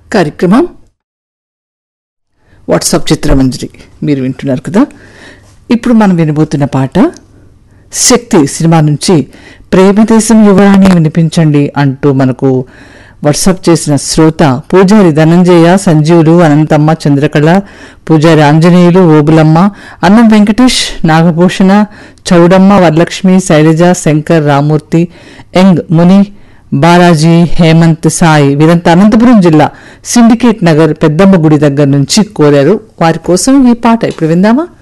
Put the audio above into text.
కార్యక్రమం వాట్సాప్ చిత్రమంజరి మీరు వింటున్నారు కదా ఇప్పుడు మనం వినబోతున్న పాట శక్తి సినిమా నుంచి ప్రేమదేశం యువరాణి వినిపించండి అంటూ మనకు వాట్సాప్ చేసిన శ్రోత పూజారి ధనంజయ సంజీవులు అనంతమ్మ చంద్రకళ పూజారి ఆంజనేయులు ఓబులమ్మ అన్నం వెంకటేష్ నాగభూషణ చౌడమ్మ వరలక్ష్మి శైలజ శంకర్ రామూర్తి యంగ్ ముని బాలాజీ హేమంత్ సాయి వీరంతా అనంతపురం జిల్లా సిండికేట్ నగర్ పెద్దమ్మ గుడి దగ్గర నుంచి కోరారు వారి కోసం ఈ పాట ఇప్పుడు విందామా